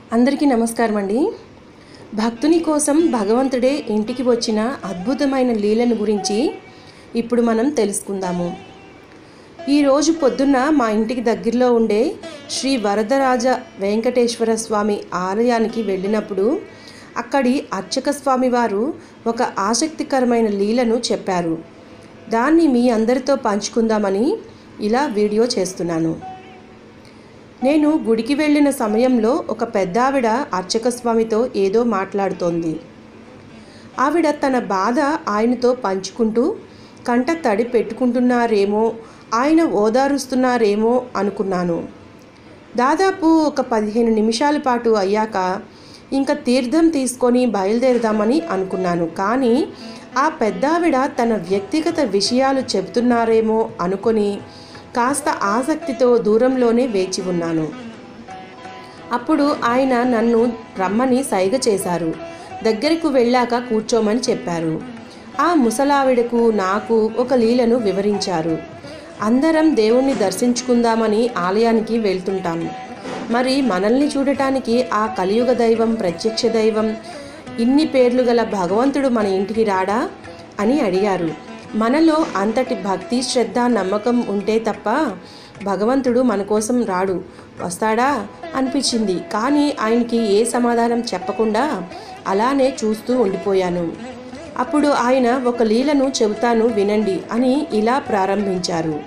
అందరికీ నమస్కారం అండి భక్తుని కోసం భగవంతుడే ఇంటికి వచ్చిన అద్భుతమైన లీలను గురించి ఇప్పుడు మనం తెలుసుకుందాము ఈరోజు పొద్దున్న మా ఇంటికి దగ్గరలో ఉండే శ్రీ వరదరాజ వెంకటేశ్వర స్వామి ఆలయానికి వెళ్ళినప్పుడు అక్కడి అర్చక స్వామి వారు ఒక ఆసక్తికరమైన లీలను చెప్పారు దాన్ని మీ అందరితో పంచుకుందామని ఇలా వీడియో చేస్తున్నాను నేను గుడికి వెళ్ళిన సమయంలో ఒక పెద్దావిడ అర్చక స్వామితో ఏదో మాట్లాడుతోంది ఆవిడ తన బాధ ఆయనతో పంచుకుంటూ కంట తడి పెట్టుకుంటున్నారేమో ఆయన ఓదారుస్తున్నారేమో అనుకున్నాను దాదాపు ఒక పదిహేను నిమిషాల పాటు అయ్యాక ఇంకా తీర్థం తీసుకొని బయలుదేరదామని అనుకున్నాను కానీ ఆ పెద్దావిడ తన వ్యక్తిగత విషయాలు చెబుతున్నారేమో అనుకొని కాస్త ఆసక్తితో దూరంలోనే వేచి ఉన్నాను అప్పుడు ఆయన నన్ను రమ్మని సైగ చేశారు దగ్గరకు వెళ్ళాక కూర్చోమని చెప్పారు ఆ ముసలావిడకు నాకు ఒక లీలను వివరించారు అందరం దేవుణ్ణి దర్శించుకుందామని ఆలయానికి వెళ్తుంటాము మరి మనల్ని చూడటానికి ఆ కలియుగ దైవం ప్రత్యక్ష దైవం ఇన్ని పేర్లు గల భగవంతుడు మన ఇంటికి రాడా అని అడిగారు మనలో అంతటి భక్తి శ్రద్ధ నమ్మకం ఉంటే తప్ప భగవంతుడు మన కోసం రాడు వస్తాడా అనిపించింది కానీ ఆయనకి ఏ సమాధానం చెప్పకుండా అలానే చూస్తూ ఉండిపోయాను అప్పుడు ఆయన ఒక లీలను చెబుతాను వినండి అని ఇలా ప్రారంభించారు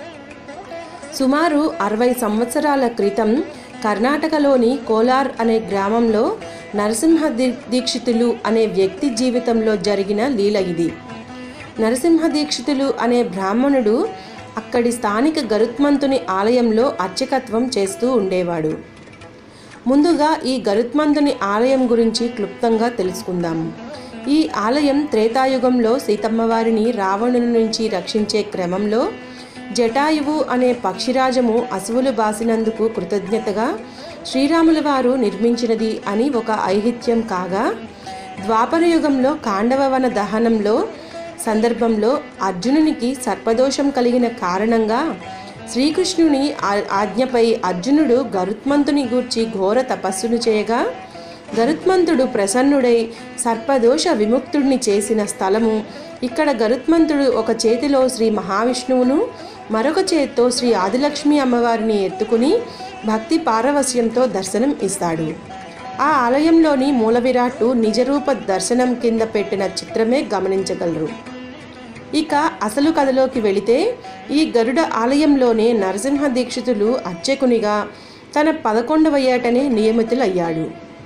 సుమారు అరవై సంవత్సరాల క్రితం కర్ణాటకలోని కోలార్ అనే గ్రామంలో నరసింహ దీ- దీక్షితులు అనే వ్యక్తి జీవితంలో జరిగిన లీల ఇది నరసింహ దీక్షితులు అనే బ్రాహ్మణుడు అక్కడి స్థానిక గరుత్మంతుని ఆలయంలో అర్చకత్వం చేస్తూ ఉండేవాడు ముందుగా ఈ గరుత్మంతుని ఆలయం గురించి క్లుప్తంగా తెలుసుకుందాం ఈ ఆలయం త్రేతాయుగంలో సీతమ్మవారిని రావణుని నుంచి రక్షించే క్రమంలో జటాయువు అనే పక్షిరాజము అసువులు బాసినందుకు కృతజ్ఞతగా శ్రీరాముల వారు నిర్మించినది అని ఒక ఐహిత్యం కాగా ద్వాపరయుగంలో కాండవవన దహనంలో సందర్భంలో అర్జునునికి సర్పదోషం కలిగిన కారణంగా శ్రీకృష్ణుని ఆ- ఆజ్ఞపై అర్జునుడు గరుత్మంతుని గూర్చి ఘోర తపస్సును చేయగా గరుత్మంతుడు ప్రసన్నుడై సర్పదోష విముక్తుడిని చేసిన స్థలము ఇక్కడ గరుత్మంతుడు ఒక చేతిలో శ్రీ మహావిష్ణువును మరొక చేత్తో శ్రీ ఆదిలక్ష్మి అమ్మవారిని ఎత్తుకుని భక్తి పారవస్యంతో దర్శనం ఇస్తాడు ఆ ఆలయంలోని మూల విరాట్టు నిజరూప దర్శనం కింద పెట్టిన చిత్రమే గమనించగలరు ఇక అసలు కథలోకి వెళితే ఈ గరుడ ఆలయంలోనే నరసింహ దీక్షితులు అర్చకునిగా తన పదకొండవ ఏటనే నియమితులయ్యాడు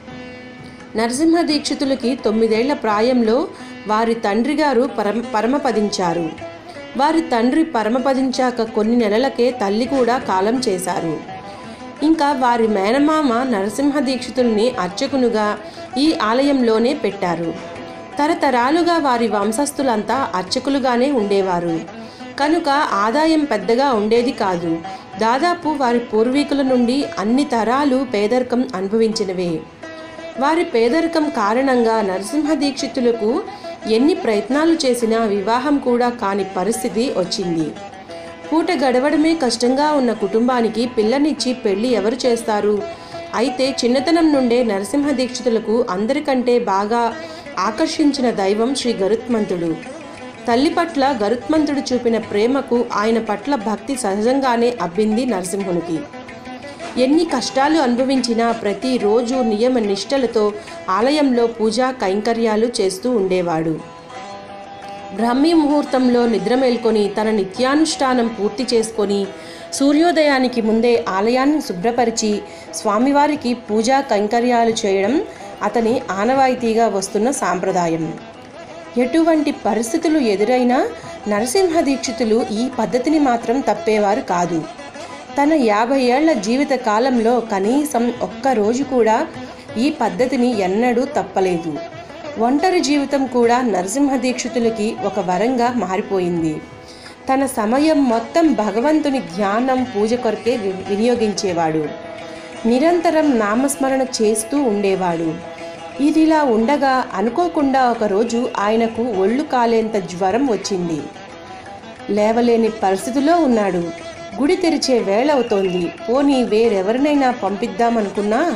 నరసింహ దీక్షితులకి తొమ్మిదేళ్ల ప్రాయంలో వారి తండ్రి గారు పరమ పరమపదించారు వారి తండ్రి పరమపదించాక కొన్ని నెలలకే తల్లి కూడా కాలం చేశారు ఇంకా వారి మేనమామ నరసింహ దీక్షితుల్ని అర్చకునుగా ఈ ఆలయంలోనే పెట్టారు తరతరాలుగా వారి వంశస్థులంతా అర్చకులుగానే ఉండేవారు కనుక ఆదాయం పెద్దగా ఉండేది కాదు దాదాపు వారి పూర్వీకుల నుండి అన్ని తరాలు పేదరికం అనుభవించినవే వారి పేదరికం కారణంగా నరసింహ దీక్షితులకు ఎన్ని ప్రయత్నాలు చేసినా వివాహం కూడా కాని పరిస్థితి వచ్చింది పూట గడవడమే కష్టంగా ఉన్న కుటుంబానికి పిల్లనిచ్చి పెళ్లి ఎవరు చేస్తారు అయితే చిన్నతనం నుండే నరసింహ దీక్షితులకు అందరికంటే బాగా ఆకర్షించిన దైవం శ్రీ గరుత్మంతుడు తల్లి పట్ల గరుత్మంతుడు చూపిన ప్రేమకు ఆయన పట్ల భక్తి సహజంగానే అబ్బింది నరసింహునికి ఎన్ని కష్టాలు అనుభవించినా ప్రతిరోజు నియమ నిష్టలతో ఆలయంలో పూజా కైంకర్యాలు చేస్తూ ఉండేవాడు బ్రాహ్మీ ముహూర్తంలో నిద్ర మేల్కొని తన నిత్యానుష్ఠానం పూర్తి చేసుకొని సూర్యోదయానికి ముందే ఆలయాన్ని శుభ్రపరిచి స్వామివారికి పూజా కైంకర్యాలు చేయడం అతని ఆనవాయితీగా వస్తున్న సాంప్రదాయం ఎటువంటి పరిస్థితులు ఎదురైనా నరసింహ దీక్షితులు ఈ పద్ధతిని మాత్రం తప్పేవారు కాదు తన యాభై ఏళ్ల జీవిత కాలంలో కనీసం ఒక్క రోజు కూడా ఈ పద్ధతిని ఎన్నడూ తప్పలేదు ఒంటరి జీవితం కూడా నరసింహ దీక్షితులకి ఒక వరంగా మారిపోయింది తన సమయం మొత్తం భగవంతుని ధ్యానం పూజ కొరకే వి- వినియోగించేవాడు నిరంతరం నామస్మరణ చేస్తూ ఉండేవాడు ఇదిలా ఉండగా అనుకోకుండా ఒకరోజు ఆయనకు ఒళ్ళు కాలేంత జ్వరం వచ్చింది లేవలేని పరిస్థితిలో ఉన్నాడు గుడి తెరిచే వేళ అవుతోంది పోనీ వేరెవరినైనా పంపిద్దామనుకున్నా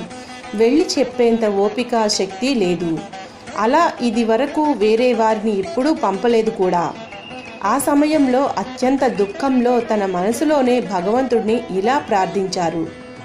వెళ్ళి చెప్పేంత ఓపిక శక్తి లేదు అలా ఇది వరకు వేరే వారిని ఎప్పుడూ పంపలేదు కూడా ఆ సమయంలో అత్యంత దుఃఖంలో తన మనసులోనే భగవంతుడిని ఇలా ప్రార్థించారు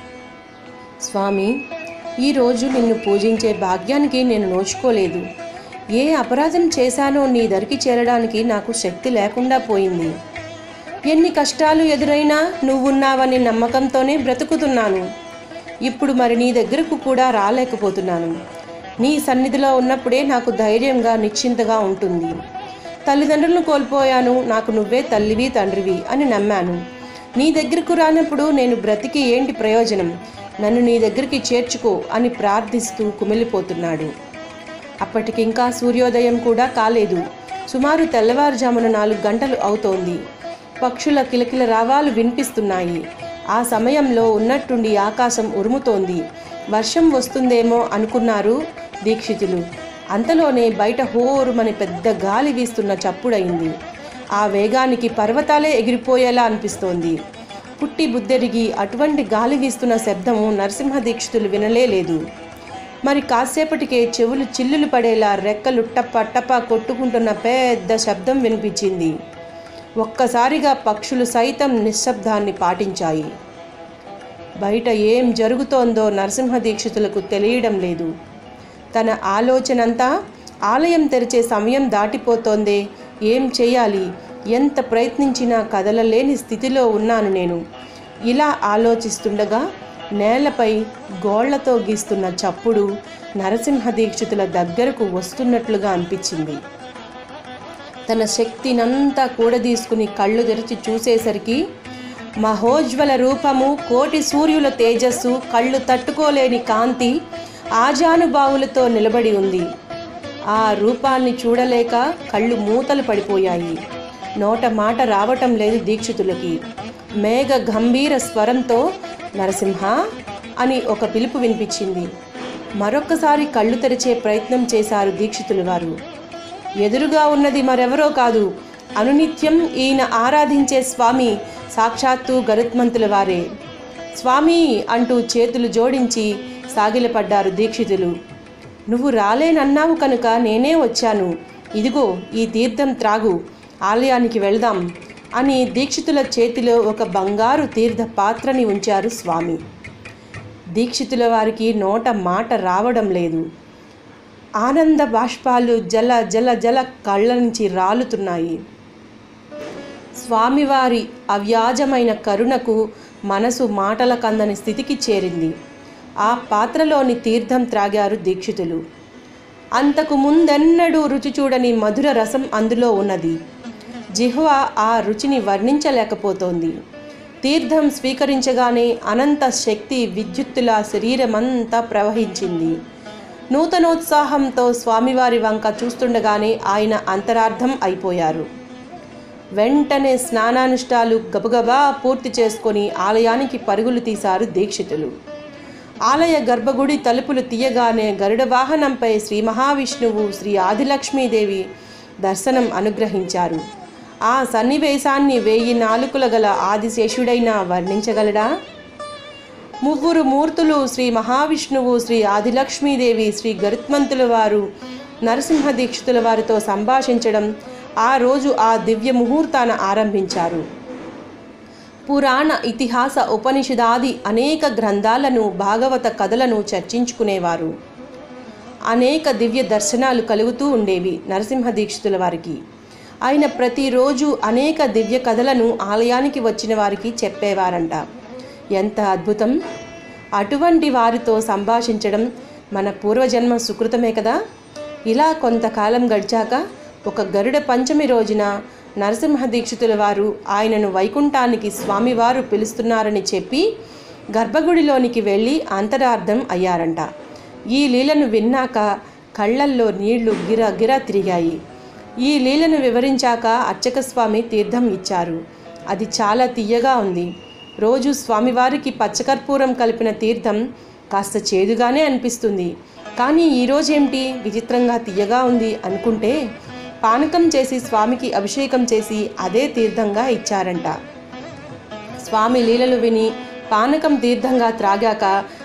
స్వామి ఈరోజు నిన్ను పూజించే భాగ్యానికి నేను నోచుకోలేదు ఏ అపరాధం చేశానో నీ దరికి చేరడానికి నాకు శక్తి లేకుండా పోయింది ఎన్ని కష్టాలు ఎదురైనా నువ్వున్నావనే నమ్మకంతోనే బ్రతుకుతున్నాను ఇప్పుడు మరి నీ దగ్గరకు కూడా రాలేకపోతున్నాను నీ సన్నిధిలో ఉన్నప్పుడే నాకు ధైర్యంగా నిశ్చింతగా ఉంటుంది తల్లిదండ్రులను కోల్పోయాను నాకు నువ్వే తల్లివి తండ్రివి అని నమ్మాను నీ దగ్గరకు రానప్పుడు నేను బ్రతికి ఏంటి ప్రయోజనం నన్ను నీ దగ్గరికి చేర్చుకో అని ప్రార్థిస్తూ కుమిలిపోతున్నాడు అప్పటికింకా సూర్యోదయం కూడా కాలేదు సుమారు తెల్లవారుజామున నాలుగు గంటలు అవుతోంది పక్షుల కిలకిల రావాలు వినిపిస్తున్నాయి ఆ సమయంలో ఉన్నట్టుండి ఆకాశం ఉరుముతోంది వర్షం వస్తుందేమో అనుకున్నారు దీక్షితులు అంతలోనే బయట హోరుమని పెద్ద గాలి వీస్తున్న చప్పుడైంది ఆ వేగానికి పర్వతాలే ఎగిరిపోయేలా అనిపిస్తోంది పుట్టి బుద్దెరిగి అటువంటి గాలి వీస్తున్న శబ్దము నరసింహ దీక్షితులు వినలేలేదు మరి కాసేపటికే చెవులు చిల్లులు పడేలా రెక్కలు టప్ప టప్ప కొట్టుకుంటున్న పెద్ద శబ్దం వినిపించింది ఒక్కసారిగా పక్షులు సైతం నిశ్శబ్దాన్ని పాటించాయి బయట ఏం జరుగుతోందో నరసింహ దీక్షితులకు తెలియడం లేదు తన ఆలోచనంతా ఆలయం తెరిచే సమయం దాటిపోతోందే ఏం చేయాలి ఎంత ప్రయత్నించినా కదలలేని స్థితిలో ఉన్నాను నేను ఇలా ఆలోచిస్తుండగా నేలపై గోళ్లతో గీస్తున్న చప్పుడు నరసింహ దీక్షితుల దగ్గరకు వస్తున్నట్లుగా అనిపించింది తన శక్తినంతా కూడదీసుకుని కళ్ళు తెరిచి చూసేసరికి మహోజ్వల రూపము కోటి సూర్యుల తేజస్సు కళ్ళు తట్టుకోలేని కాంతి ఆజానుబావులతో నిలబడి ఉంది ఆ రూపాన్ని చూడలేక కళ్ళు మూతలు పడిపోయాయి నోట మాట రావటం లేదు దీక్షితులకి మేఘ గంభీర స్వరంతో నరసింహ అని ఒక పిలుపు వినిపించింది మరొక్కసారి కళ్ళు తెరిచే ప్రయత్నం చేశారు దీక్షితులు వారు ఎదురుగా ఉన్నది మరెవరో కాదు అనునిత్యం ఈయన ఆరాధించే స్వామి సాక్షాత్తు గరుత్మంతుల వారే స్వామి అంటూ చేతులు జోడించి సాగిలపడ్డారు దీక్షితులు నువ్వు రాలేనన్నావు కనుక నేనే వచ్చాను ఇదిగో ఈ తీర్థం త్రాగు ఆలయానికి వెళ్దాం అని దీక్షితుల చేతిలో ఒక బంగారు తీర్థ పాత్రని ఉంచారు స్వామి దీక్షితుల వారికి నోట మాట రావడం లేదు ఆనంద బాష్పాలు జల జల జల కళ్ళ నుంచి రాలుతున్నాయి స్వామివారి అవ్యాజమైన కరుణకు మనసు మాటల కందని స్థితికి చేరింది ఆ పాత్రలోని తీర్థం త్రాగారు దీక్షితులు అంతకు ముందెన్నడూ రుచి చూడని మధుర రసం అందులో ఉన్నది జిహ్వ ఆ రుచిని వర్ణించలేకపోతోంది తీర్థం స్వీకరించగానే అనంత శక్తి విద్యుత్తులా శరీరమంతా ప్రవహించింది నూతనోత్సాహంతో స్వామివారి వంక చూస్తుండగానే ఆయన అంతరార్థం అయిపోయారు వెంటనే స్నానానుష్ఠాలు గబగబా పూర్తి చేసుకొని ఆలయానికి పరుగులు తీశారు దీక్షితులు ఆలయ గర్భగుడి తలుపులు తీయగానే గరుడ వాహనంపై శ్రీ మహావిష్ణువు శ్రీ ఆదిలక్ష్మీదేవి దర్శనం అనుగ్రహించారు ఆ సన్నివేశాన్ని వేయి నాలుకల గల ఆదిశేషుడైనా వర్ణించగలడా ముగ్గురు మూర్తులు శ్రీ మహావిష్ణువు శ్రీ ఆదిలక్ష్మీదేవి శ్రీ గరుత్మంతుల వారు నరసింహ దీక్షితుల వారితో సంభాషించడం ఆ రోజు ఆ దివ్య ముహూర్తాన ఆరంభించారు పురాణ ఇతిహాస ఉపనిషదాది అనేక గ్రంథాలను భాగవత కథలను చర్చించుకునేవారు అనేక దివ్య దర్శనాలు కలుగుతూ ఉండేవి నరసింహ దీక్షితుల వారికి ఆయన ప్రతిరోజు అనేక దివ్య కథలను ఆలయానికి వచ్చిన వారికి చెప్పేవారంట ఎంత అద్భుతం అటువంటి వారితో సంభాషించడం మన పూర్వజన్మ సుకృతమే కదా ఇలా కొంతకాలం గడిచాక ఒక గరుడ పంచమి రోజున నరసింహ దీక్షితుల వారు ఆయనను వైకుంఠానికి స్వామివారు పిలుస్తున్నారని చెప్పి గర్భగుడిలోనికి వెళ్ళి అంతరార్థం అయ్యారంట ఈ లీలను విన్నాక కళ్ళల్లో నీళ్లు గిర గిర తిరిగాయి ఈ లీలను వివరించాక అర్చక స్వామి తీర్థం ఇచ్చారు అది చాలా తీయగా ఉంది రోజు స్వామివారికి పచ్చకర్పూరం కలిపిన తీర్థం కాస్త చేదుగానే అనిపిస్తుంది కానీ ఈరోజేమిటి విచిత్రంగా తీయగా ఉంది అనుకుంటే పానకం చేసి స్వామికి అభిషేకం చేసి అదే తీర్థంగా ఇచ్చారంట స్వామి లీలలు విని పానకం తీర్థంగా త్రాగాక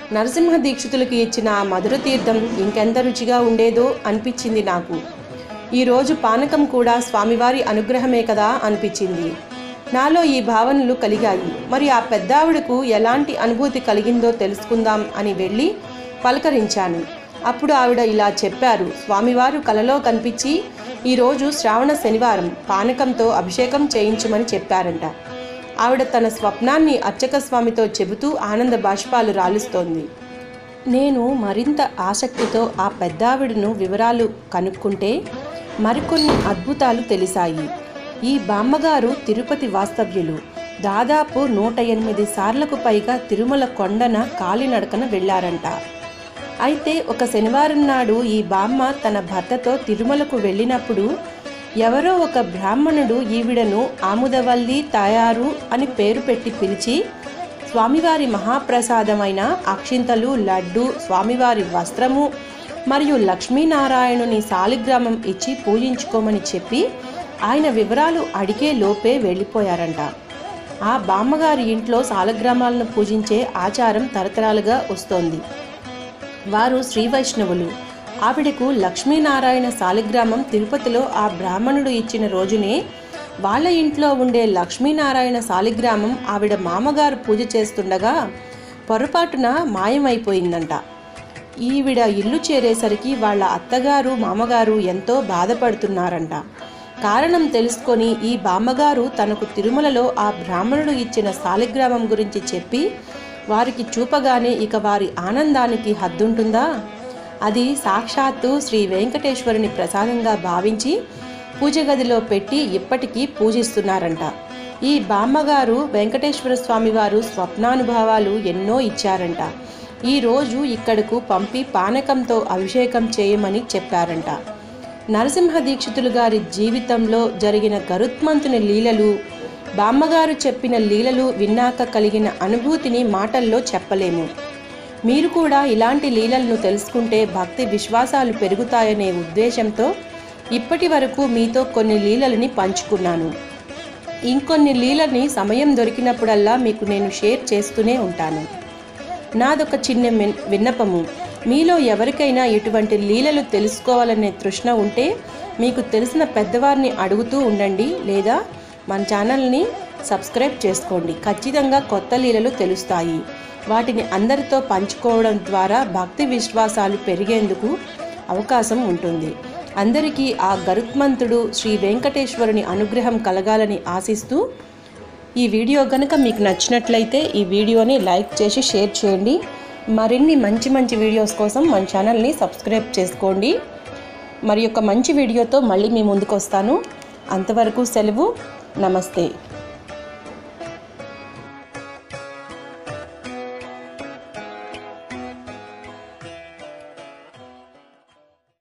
నరసింహ దీక్షితులకి ఇచ్చిన ఆ మధుర తీర్థం ఇంకెంత రుచిగా ఉండేదో అనిపించింది నాకు ఈరోజు పానకం కూడా స్వామివారి అనుగ్రహమే కదా అనిపించింది నాలో ఈ భావనలు కలిగాయి మరి ఆ పెద్దావిడకు ఎలాంటి అనుభూతి కలిగిందో తెలుసుకుందాం అని వెళ్ళి పలకరించాను అప్పుడు ఆవిడ ఇలా చెప్పారు స్వామివారు కలలో కనిపించి ఈరోజు శ్రావణ శనివారం పానకంతో అభిషేకం చేయించమని చెప్పారంట ఆవిడ తన స్వప్నాన్ని అర్చక స్వామితో చెబుతూ ఆనంద బాష్పాలు రాలుస్తోంది నేను మరింత ఆసక్తితో ఆ పెద్దావిడను వివరాలు కనుక్కుంటే మరికొన్ని అద్భుతాలు తెలిసాయి ఈ బామ్మగారు తిరుపతి వాస్తవ్యులు దాదాపు నూట ఎనిమిది సార్లకు పైగా తిరుమల కొండన కాలినడకన వెళ్ళారంట అయితే ఒక శనివారం నాడు ఈ బామ్మ తన భర్తతో తిరుమలకు వెళ్ళినప్పుడు ఎవరో ఒక బ్రాహ్మణుడు ఈవిడను ఆముదవల్లి తాయారు అని పేరు పెట్టి పిలిచి స్వామివారి మహాప్రసాదమైన అక్షింతలు లడ్డు స్వామివారి వస్త్రము మరియు లక్ష్మీనారాయణుని శాలిగ్రామం ఇచ్చి పూజించుకోమని చెప్పి ఆయన వివరాలు అడిగే లోపే వెళ్ళిపోయారంట ఆ బామ్మగారి ఇంట్లో సాలగ్రామాలను పూజించే ఆచారం తరతరాలుగా వస్తోంది వారు శ్రీ వైష్ణవులు ఆవిడకు లక్ష్మీనారాయణ శాలిగ్రామం తిరుపతిలో ఆ బ్రాహ్మణుడు ఇచ్చిన రోజునే వాళ్ళ ఇంట్లో ఉండే లక్ష్మీనారాయణ శాలిగ్రామం ఆవిడ మామగారు పూజ చేస్తుండగా పొరపాటున మాయమైపోయిందంట ఈవిడ ఇల్లు చేరేసరికి వాళ్ళ అత్తగారు మామగారు ఎంతో బాధపడుతున్నారంట కారణం తెలుసుకొని ఈ బామ్మగారు తనకు తిరుమలలో ఆ బ్రాహ్మణుడు ఇచ్చిన శాలిగ్రామం గురించి చెప్పి వారికి చూపగానే ఇక వారి ఆనందానికి హద్దుంటుందా అది సాక్షాత్తు శ్రీ వెంకటేశ్వరుని ప్రసాదంగా భావించి పూజ గదిలో పెట్టి ఇప్పటికీ పూజిస్తున్నారంట ఈ బామ్మగారు వెంకటేశ్వర స్వామి వారు స్వప్నానుభవాలు ఎన్నో ఇచ్చారంట ఈ రోజు ఇక్కడకు పంపి పానకంతో అభిషేకం చేయమని చెప్పారంట నరసింహ దీక్షితులు గారి జీవితంలో జరిగిన గరుత్మంతుని లీలలు బామ్మగారు చెప్పిన లీలలు విన్నాక కలిగిన అనుభూతిని మాటల్లో చెప్పలేము మీరు కూడా ఇలాంటి లీలలను తెలుసుకుంటే భక్తి విశ్వాసాలు పెరుగుతాయనే ఉద్దేశంతో ఇప్పటి వరకు మీతో కొన్ని లీలలని పంచుకున్నాను ఇంకొన్ని లీలని సమయం దొరికినప్పుడల్లా మీకు నేను షేర్ చేస్తూనే ఉంటాను నాదొక చిన్న మిన్- విన్నపము మీలో ఎవరికైనా ఇటువంటి లీలలు తెలుసుకోవాలనే తృష్ణ ఉంటే మీకు తెలిసిన పెద్దవారిని అడుగుతూ ఉండండి లేదా మన ఛానల్ని సబ్స్క్రైబ్ చేసుకోండి ఖచ్చితంగా కొత్త లీలలు తెలుస్తాయి వాటిని అందరితో పంచుకోవడం ద్వారా భక్తి విశ్వాసాలు పెరిగేందుకు అవకాశం ఉంటుంది అందరికీ ఆ గరుత్మంతుడు శ్రీ వెంకటేశ్వరుని అనుగ్రహం కలగాలని ఆశిస్తూ ఈ వీడియో కనుక మీకు నచ్చినట్లయితే ఈ వీడియోని లైక్ చేసి షేర్ చేయండి మరిన్ని మంచి మంచి వీడియోస్ కోసం మన ఛానల్ని సబ్స్క్రైబ్ చేసుకోండి మరి ఒక మంచి వీడియోతో మళ్ళీ మీ ముందుకు వస్తాను అంతవరకు సెలవు నమస్తే